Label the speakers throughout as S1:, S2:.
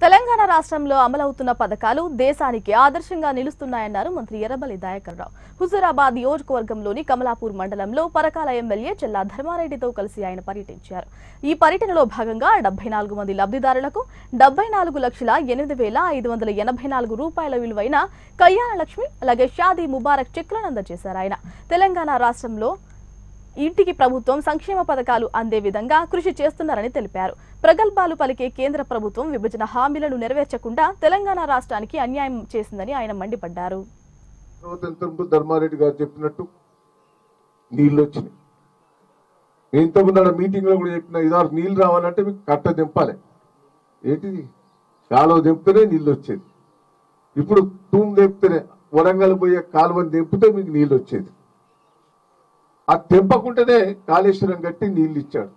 S1: తెలంగాణ రాష్ట్రంలో అమలవుతున్న పథకాలు దేశానికి ఆదర్శంగా నిలుస్తున్నాయన్నారు మంత్రి ఎర్రబల్లి దయాకర్రావు హుజూరాబాద్ నియోజకవర్గంలోని కమలాపూర్ మండలంలో పరకాల ఎమ్మెల్యే చెల్లా ధర్మారెడ్డితో కలిసి ఆయన పర్యటించారు ఈ పర్యటనలో భాగంగా డెబ్బై నాలుగు మంది లబ్ధిదారులకు డెబ్బై నాలుగు లక్షల ఎనిమిది వేల ఐదు వందల ఎనభై నాలుగు రూపాయల విలువైన కళ్యాణ లక్ష్మి అలాగే షాదీ ముబారక్ చెక్లను అందజేశారు ఆయన తెలంగాణ రాష్ట్రంలో ఇంటికి ప్రభుత్వం సంక్షేమ పథకాలు అందే విధంగా కృషి చేస్తున్నారని తెలిపారు ప్రగల్భాలు పలికే కేంద్ర ప్రభుత్వం విభజన హామీలను నెరవేర్చకుండా తెలంగాణ రాష్ట్రానికి అన్యాయం చేసిందని ఆయన మండిపడ్డారు
S2: స్వాతంత్రంలో ధర్మారెడ్డి గారు చెప్పినట్టు నీళ్ళు వచ్చినాయి నేను ఇంతకుముందు ఆడ మీటింగ్ లో కూడా చెప్పిన ఇదారు నీళ్ళు రావాలంటే మీకు కట్ట దింపాలి ఏంటిది కాలువ దింపితేనే నీళ్ళు వచ్చేది ఇప్పుడు తూము దింపితేనే వరంగల్ పోయే కాలువని దింపితే మీకు నీళ్ళు వచ్చేది ఆ తెంపకుంటేనే కాళేశ్వరం కట్టి నీళ్ళు ఇచ్చాడు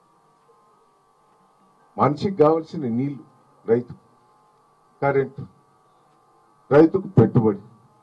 S2: మనిషికి కావాల్సిన నీళ్లు రైతు కరెంటు రైతుకు పెట్టుబడి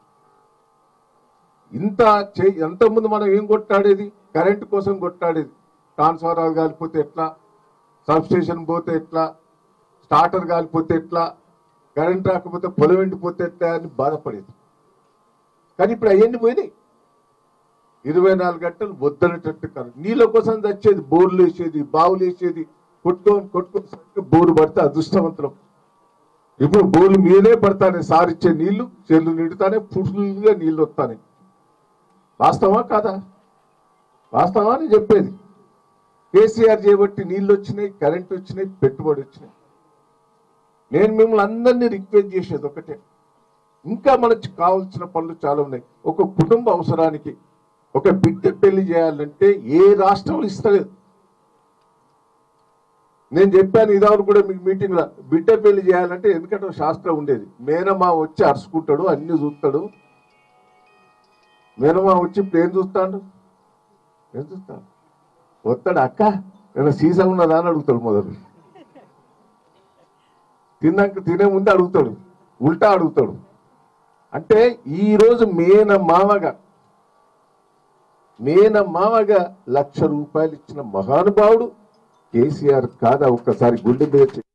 S2: ఇంత చే ఎంతమంది మనం ఏం కొట్టాడేది కరెంటు కోసం కొట్టాడేది ట్రాన్స్ఫార్మర్ కాలిపోతే ఎట్లా సబ్ స్టేషన్ పోతే ఎట్లా స్టార్టర్ కాలిపోతే ఎట్లా కరెంట్ రాకపోతే పొలం ఎండిపోతే ఎట్లా అని బాధపడేది కానీ ఇప్పుడు అవన్నీ పోయినాయి ఇరవై నాలుగు గంటలు వద్దనేటట్టు కాదు నీళ్ళ కోసం తెచ్చేది బోర్లు వేసేది బావులు వేసేది కొట్టుకొని కొట్టుకొని సరిగ్గా బోరు పడితే అదృష్టవంతులం ఇప్పుడు బోర్లు మీదే పడతానే సారిచ్చే నీళ్లు చెల్లు నిండుతానే ఫుల్గా నీళ్లు వస్తానే వాస్తవా కాదా వాస్తవా అని చెప్పేది కేసీఆర్ చేయబట్టి నీళ్లు వచ్చినాయి కరెంట్ వచ్చినాయి పెట్టుబడి వచ్చినాయి నేను మిమ్మల్ని అందరినీ రిక్వెస్ట్ చేసేది ఒకటే ఇంకా మనకు కావాల్సిన పనులు చాలా ఉన్నాయి ఒక కుటుంబ అవసరానికి ఒక బిడ్డ పెళ్లి చేయాలంటే ఏ రాష్ట్రం ఇస్తలేదు నేను చెప్పాను ఇదావును కూడా మీకు మీటింగ్ లో బిడ్డ పెళ్లి చేయాలంటే ఎందుకంటే ఒక శాస్త్రం ఉండేది మేనమా వచ్చి అరుచుకుంటాడు అన్ని చూస్తాడు మేనమా వచ్చి ఇప్పుడు ఏం చూస్తాడు ఏం చూస్తాడు వస్తాడు అక్క ఏమైనా సీసా ఉన్నదా అని అడుగుతాడు మొదలు తిన్నాక తినే ముందే అడుగుతాడు ఉల్టా అడుగుతాడు అంటే ఈ రోజు మేన మామగా మేన మామగా లక్ష రూపాయలు ఇచ్చిన మహానుభావుడు కేసీఆర్ కాదా ఒక్కసారి గుండె మీద చెయ్యి